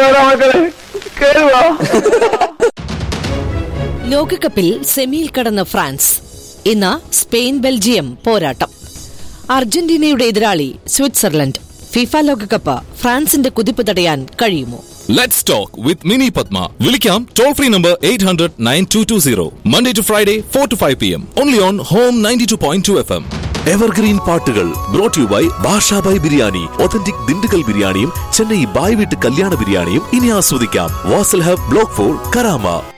വാടാ മക്കളെ കേറി വാ ലോകകപ്പിൽ സെമിയിൽ കടന്ന ഫ്രാൻസ് ഇന്ന് സ്പെയിൻ ബെൽജിയം പോരാട്ടം അർജന്റീനയുടെ എതിരാളി സ്വിറ്റ്സർലൻഡ് ഫിഫ ലോകകപ്പ് ഫ്രാൻസിന്റെ കുതിപ്പ് തടയാൻ കഴിയുമോ Let's talk with Mini Padma. Vilikam toll free number 800 9220. Monday to Friday, 4 to 5 p.m. Only on Home 92.2 FM. Evergreen പാട്ടുകൾ brought you by Bashabhai biryani authentic Dindigul ബിരിയാണിയും ചെന്നൈ ബായ് വീട്ട് കല്യാണ ബിരിയാണിയും ഇനി ആസ്വദിക്കാം Wasl hub block four Karama